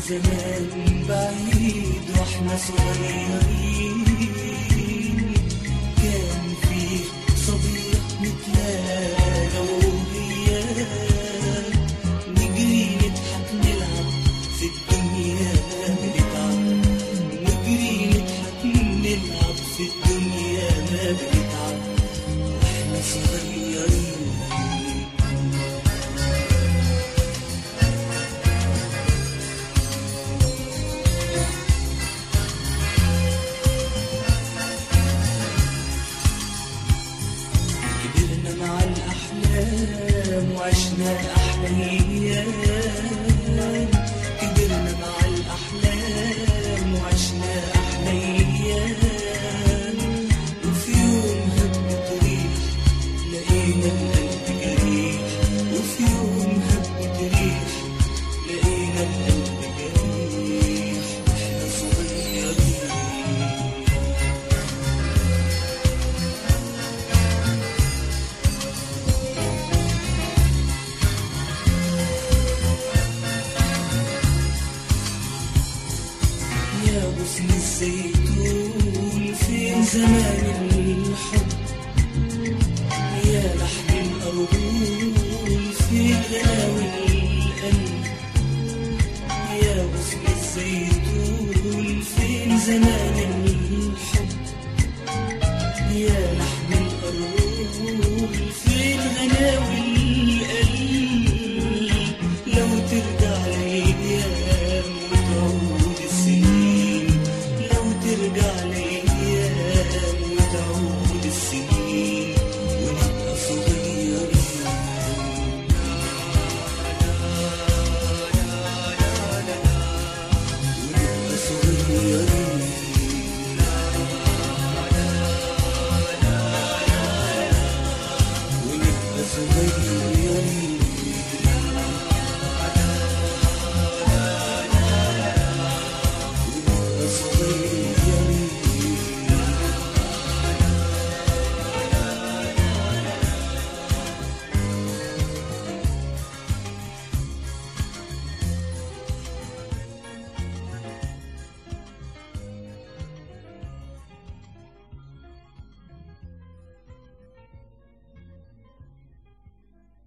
زمان بعيد واحنا صغيرين كان فيه صديق نتلاقى وهي نجري نضحك نلعب في الدنيا بنتعب نجري نضحك نلعب في الدنيا ما بنتعب واحنا صغيرين كبرنا مع الأحلام وعشنا أحلى أيام كبرنا مع الأحلام وعشنا أحلى أيام وفي يوم هبت ريح لقينا القلب جريح وفي يوم هبت ريح لقينا القلب جريح واحنا صغيرين يا غصن الزيتون فين زمان الحب يا لحم الأرجل في غلاوي القلب يا غصن الزيتون فين زمان الحب يا لحم الأرجل فين غلاوي